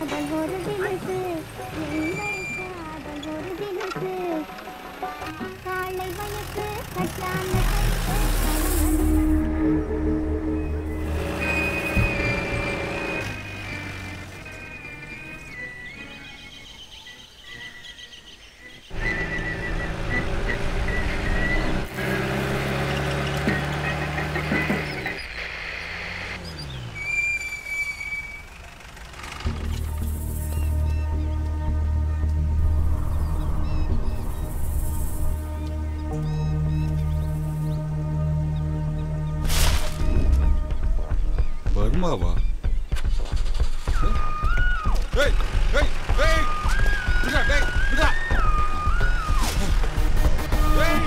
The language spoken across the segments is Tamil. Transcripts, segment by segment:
காதல் ஒரு தினசு எங்கள் காதல் ஒரு தினசு காலை வயசு கட்டான பர்மாவா ஏய் ஏய் ஏய் விட்றா டேய் விட்றா ஏய்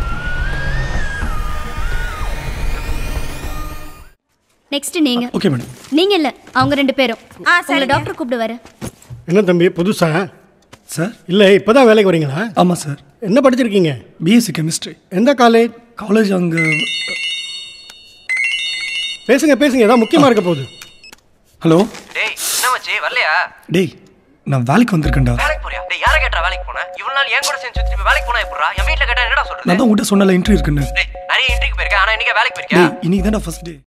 நெக்ஸ்ட் நீங்க ஓகே மேடம் நீங்க இல்ல அவங்க ரெண்டு பேரும் ஆ, உங்களை சரிங்க. டாக்டர் கூப்பிடுவாரு என்ன தம்பி புதுசா சார் இல்லை இப்போ தான் வேலைக்கு வரீங்களா ஆமாம் சார் என்ன படிச்சிருக்கீங்க பிஎஸ்சி கெமிஸ்ட்ரி எந்த காலேஜ் காலேஜ் அங்கே பேசுங்க பேசுங்க ஏதாவது முக்கியமாக இருக்க போகுது ஹலோ டேய் என்ன மச்சி வரலையா டேய் நான் வேலைக்கு வந்திருக்கேன்டா வேலைக்கு போறியா டேய் யாரை கேட்டா வேலைக்கு போன இவ்வளவு நாள் என் கூட சேர்ந்து சுத்தி வேலைக்கு போனா எப்படிடா என் வீட்ல கேட்டா என்னடா சொல்றது நான் தான் உங்கள்கிட்ட சொன்னல இன்டர்வியூ இருக்குன்னு டேய் நிறைய இன்டர்வியூ போயிருக்கேன் ஆனா இன்னைக்கு வேலைக்கு போயிருக்கியா டேய் இன்னைக்கு தான்டா ஃபர்ஸ்ட் டே